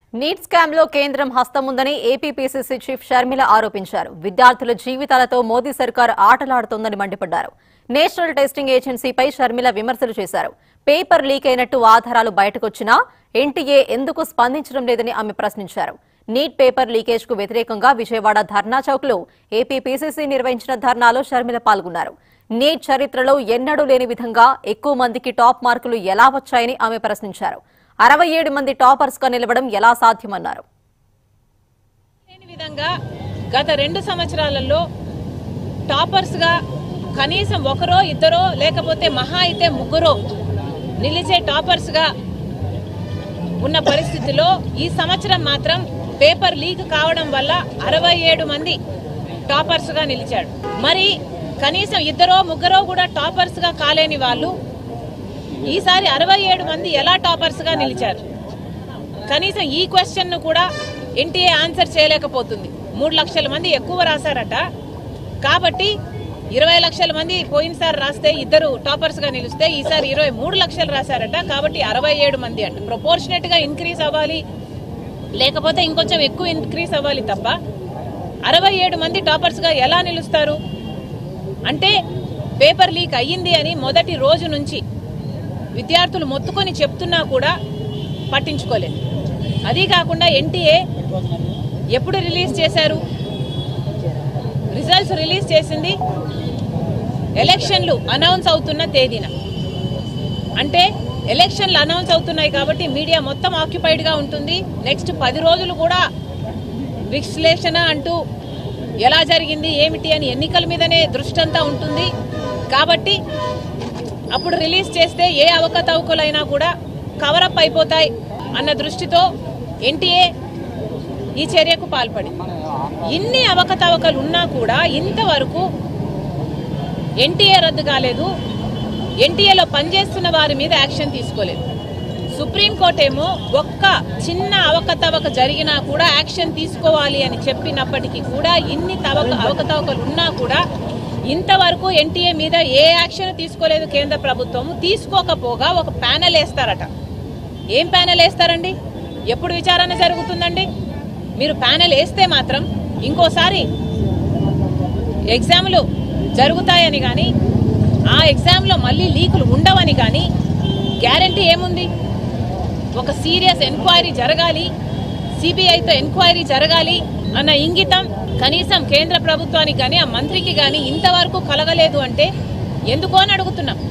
neat scam లో కేంద్రం హస్తం ఉందని ఏపీపీసీసీ చీఫ్ షర్మిల ఆరోపించారు విద్యార్థుల జీవితాలతో మోదీ సర్కార్ ఆటలాడుతోందని మండిపడ్డారు నేషనల్ టెస్టింగ్ ఏజెన్సీపై షర్మిల విమర్శలు చేశారు పేపర్ లీక్ అయినట్టు ఆధారాలు బయటకొచ్చినా ఎన్టీఏ ఎందుకు స్పందించడం లేదని ఆమె ప్రశ్నించారు నీట్ పేపర్ లీకేజ్ కు వ్యతిరేకంగా విజయవాడ ధర్నా చౌక్ లో ఏపీపీసీసీ నిర్వహించిన ధర్నాలో షర్మిల పాల్గొన్నారు నీట్ చరిత్రలో ఎన్నడూ లేని విధంగా ఎక్కువ మందికి టాప్ మార్కులు ఎలా వచ్చాయని ఆమె ప్రశ్నించారు అరవై ఏడు మంది టాపర్స్ గా నిలవడం ఎలా సాధ్యమన్నారు లేని విధంగా గత రెండు సంవత్సరాలలో టాపర్స్ గా కనీసం ఒకరో ఇద్దరో లేకపోతే మహా అయితే ముగ్గురో నిలిచే టాపర్స్ గా ఉన్న పరిస్థితిలో ఈ సంవత్సరం మాత్రం పేపర్ లీక్ కావడం వల్ల అరవై ఏడు మంది టాపర్స్ గా నిలిచాడు మరి కనీసం ఇద్దరో ముగ్గురో కూడా టాపర్స్ గా కాలేని వాళ్ళు ఈసారి అరవై ఏడు మంది ఎలా టాపర్స్ గా నిలిచారు కనీసం ఈ క్వశ్చన్ ను కూడా ఎన్టీఏ ఆన్సర్ చేయలేకపోతుంది మూడు లక్షల మంది ఎక్కువ రాశారట కాబట్టి ఇరవై లక్షల మంది పోయినసారి రాస్తే ఇద్దరు టాపర్స్ గా నిలిస్తే ఈసారి ఇరవై మూడు లక్షలు రాశారట కాబట్టి అరవై ఏడు మంది అంట ప్రపోర్షనేట్ గా ఇంక్రీజ్ అవ్వాలి లేకపోతే ఇంకొంచెం ఎక్కువ ఇంక్రీజ్ అవ్వాలి తప్ప అరవై ఏడు మంది టాపర్స్ గా ఎలా నిలుస్తారు అంటే పేపర్ లీక్ అయ్యింది అని మొదటి రోజు నుంచి విద్యార్థులు మొత్తుకొని చెప్తున్నా కూడా పట్టించుకోలేదు అదీ కాకుండా ఎన్టీఏ ఎప్పుడు రిలీజ్ చేశారు రిజల్ట్స్ రిలీజ్ చేసింది ఎలక్షన్లు అనౌన్స్ అవుతున్న తేదీన అంటే ఎలక్షన్లు అనౌన్స్ అవుతున్నాయి కాబట్టి మీడియా మొత్తం ఆక్యుపైడ్ గా ఉంటుంది నెక్స్ట్ పది రోజులు కూడా విశ్లేషణ అంటూ ఎలా జరిగింది ఏమిటి అని ఎన్నికల మీదనే దృష్టి అంతా ఉంటుంది కాబట్టి అప్పుడు రిలీజ్ చేస్తే ఏ అవకతవకలైనా కూడా కవరప్ అయిపోతాయి అన్న దృష్టితో ఎన్టీఏ ఈ చర్యకు పాల్పడి ఇన్ని అవకతవకలు ఉన్నా కూడా ఇంతవరకు ఎన్టీఏ రద్దు కాలేదు ఎన్టీఏలో పనిచేస్తున్న వారి మీద యాక్షన్ తీసుకోలేదు సుప్రీంకోర్టు ఏమో ఒక్క చిన్న అవకతవక జరిగినా కూడా యాక్షన్ తీసుకోవాలి అని చెప్పినప్పటికీ కూడా ఇన్ని తవక అవకతవకలు ఉన్నా కూడా ఇంతవరకు ఎన్టీఏ మీద ఏ యాక్షన్ తీసుకోలేదు కేంద్ర ప్రభుత్వం తీసుకోకపోగా ఒక ప్యానెల్ వేస్తారట ఏం ప్యానెల్ వేస్తారండి ఎప్పుడు విచారణ జరుగుతుందండి మీరు ప్యానెల్ వేస్తే మాత్రం ఇంకోసారి ఎగ్జామ్లు జరుగుతాయని కానీ ఆ ఎగ్జామ్లో మళ్ళీ లీకులు ఉండవని కానీ గ్యారంటీ ఏముంది ఒక సీరియస్ ఎంక్వైరీ జరగాలి సిబిఐతో ఎంక్వైరీ జరగాలి అన్న ఇంగితం కనీసం కేంద్ర ప్రభుత్వానికి కానీ ఆ మంత్రికి కానీ ఇంతవరకు కలగలేదు అంటే ఎందుకు అని అడుగుతున్నాం